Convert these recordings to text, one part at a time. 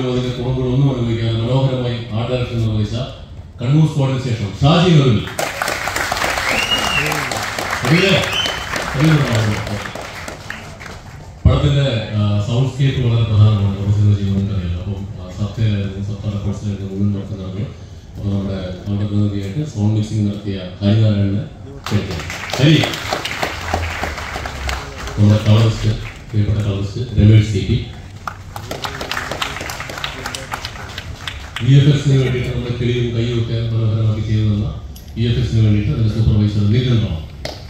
പോലും അതിന്റെ കുറവുകളൊന്നും അനുഭവിക്കാതെ മനോഹരമായി ആർട്ട് ഡയറക്ഷൻ നിർവഹിച്ച കണ്ണൂർ സ്ക്വാഡിന് ശേഷം ഷാജി നെറുവിൽ അറിയില്ലേ? അറിയുന്നുണ്ടോ? പടത്തിന്റെ സൗണ്ട് സ്കേപ്പ് വളരെ പ്രധാനമാണ് പ്രൊഫസർ ചെയ്യുന്നത് അറിയാലോ അപ്പം സത്യയിലായിരുന്നു സത്ത റെക്കോർഡ്സിലായിരുന്നു മുഴുവൻ വർക്ക് നടന്നു അപ്പോൾ നമ്മുടെ നമ്മുടെ പ്രതിനിധിയായിട്ട് സൗണ്ട് മിക്സിംഗ് നടത്തിയ ഹരിനാരായണനെ ക്ഷണിക്കാം ഹരി നമ്മുടെ കളറിസ്റ്റ് പ്രിയപ്പെട്ട colourist Ramesh C P V F എക്സിന് വേണ്ടിയിട്ട് നമ്മുടെ കിളിയും കൈയും ഒക്കെ മനോഹരമാക്കി ചെയ്തു തന്ന വി എഫ് എക്സിന് വേണ്ടിയിട്ട് അതിന്റെ സൂപ്പർവൈസർ നീലകണ്ഠമാണ്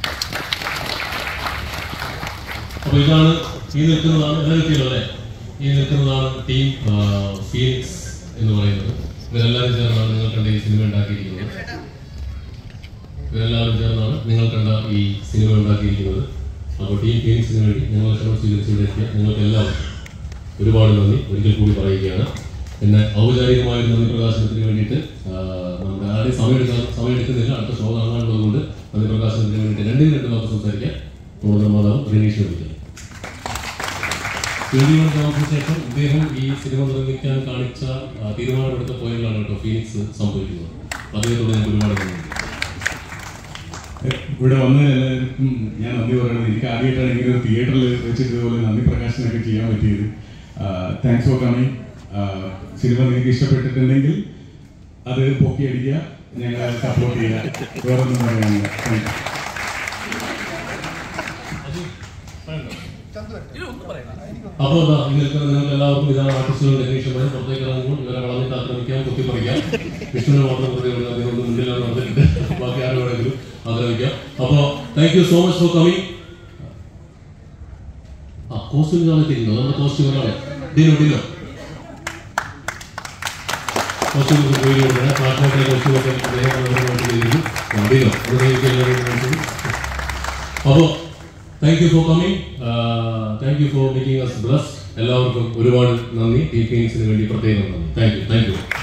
അപ്പൊ ഇതാണ് ഈ നിൽക്കുന്നതാണ് എല്ലാവരും അല്ലേ ഈ നിൽക്കുന്നതാണ് ടീം ഫീനിക്സ് എന്ന് പറയുന്നത് ഇവരെല്ലാവരും ചേർന്നാണ് നിങ്ങൾ കണ്ട ഈ സിനിമ ഉണ്ടാക്കിയിരിക്കുന്നത് ഇവരെല്ലാവരും ചേർന്നാണ് നിങ്ങൾ കണ്ട ഈ സിനിമ ഉണ്ടാക്കിയിരിക്കുന്നത് അപ്പോൾ ടീം ഫീനിക്സിന് വേണ്ടി ഞങ്ങൾ ക്ഷണം സ്വീകരിച്ചിവിടെ എത്തിയ നിങ്ങൾക്ക് എല്ലാവർക്കും ഒരുപാട് നന്ദി ഒരിക്കൽ കൂടി പറയുകയാണ് പിന്നെ ഔപചാരികമായ ഒരു നന്ദി പ്രകാശനത്തിന് വേണ്ടിയിട്ട് ആ, നമ്മുടെ ആരെയും സമയം എടുക്കാൻ സമയം എടുക്കുന്നില്ല അടുത്ത ഷോ കാണാനുള്ളത് കൊണ്ട് നന്ദി പ്രകാശനത്തിന് വേണ്ടിയിട്ട് രണ്ടിനും രണ്ട് വാക്ക് സംസാരിക്കാൻ നമ്മുടെ മാതാവ് റിനീഷ് വിളിക്കുന്നു ട്വന്റി വൺ ശേഷം ഇദ്ദേഹം ഈ സിനിമ നിർമ്മിക്കാൻ കാണിച്ച ആ, തീരുമാനമെടുത്ത പോയിന്റിലാണ് കേട്ടോ ഫീനിക്സ് സംഭവിക്കുന്നത് അദ്ദേഹത്തോട് ഞാൻ ഒരുപാട് നന്ദിയുണ്ട് ഇവിടെ വന്ന എല്ലാവർക്കും ഞാൻ നന്ദി പറയുന്നത് എനിക്ക് ആദ്യമായിട്ടാണ് ഇങ്ങനെ ഒരു തിയേറ്ററിൽ വെച്ചിട്ട് ഇതുപോലെ നന്ദി പ്രകാശനമൊക്കെ ചെയ്യാൻ പറ്റിയത് താങ്ക്സ് ഫോർ കമ്മിങ് സിനിമ നിങ്ങൾക്ക് ഇഷ്ടപ്പെട്ടിട്ടുണ്ടെങ്കിൽ അത് പൊക്കി അടിക്കുക ഞങ്ങൾ സപ്പോർട്ട് ചെയ്യുക വേറെ ഒന്നും പറയാനില്ല താങ്ക് യു അപ്പോൾ ഇതാ ഈ നിൽക്കുന്ന നിങ്ങൾക്ക് എല്ലാവർക്കും ഇതാണ് ആർട്ടിസ്റ്റുകൾ ടെക്നീഷ്യന്മാർ പുറത്തേക്ക് ഇറങ്ങുമ്പോൾ ഇവരെ വളർന്നിട്ട് ആക്രമിക്കാം കുത്തിപ്പറിക്കാം വിഷ്ണുവിന് മാത്രം പ്രതികളുടെ അദ്ദേഹം മുന്നിലാണ് നടന്നിട്ടുണ്ട് ബാക്കി ആരും വേണമെങ്കിലും ആക്രമിക്കാം അപ്പോൾ thank you so much for coming ആ കോസ്റ്റ്യൂം കാണാൻ തിരിഞ്ഞു നമ്മുടെ കോസ്റ്റ്യൂം ഒരാളെ ഡിനോ ഡിനോ കോസ്റ്റ്യൂം പോയി കൊണ്ടുവരാം ഫ്ലാഷ്ബാക്കിലെ കോസ്റ്റ്യൂം ഒക്കെ അദ്ദേഹം മനോഹരമായിട്ട് ചെയ്തിരിക്കും ആ, ഡിനോ അത് നിങ്ങൾക്ക് എല്ലാവരും കാണിച്ചു അപ്പോൾ thank you for coming thank you for making us bless എല്ലാവർക്കും ഒരുപാട് നന്ദി ടീം ഫീനിക്സിന് വേണ്ടി പ്രത്യേകം നന്ദി താങ്ക് യു താങ്ക് യു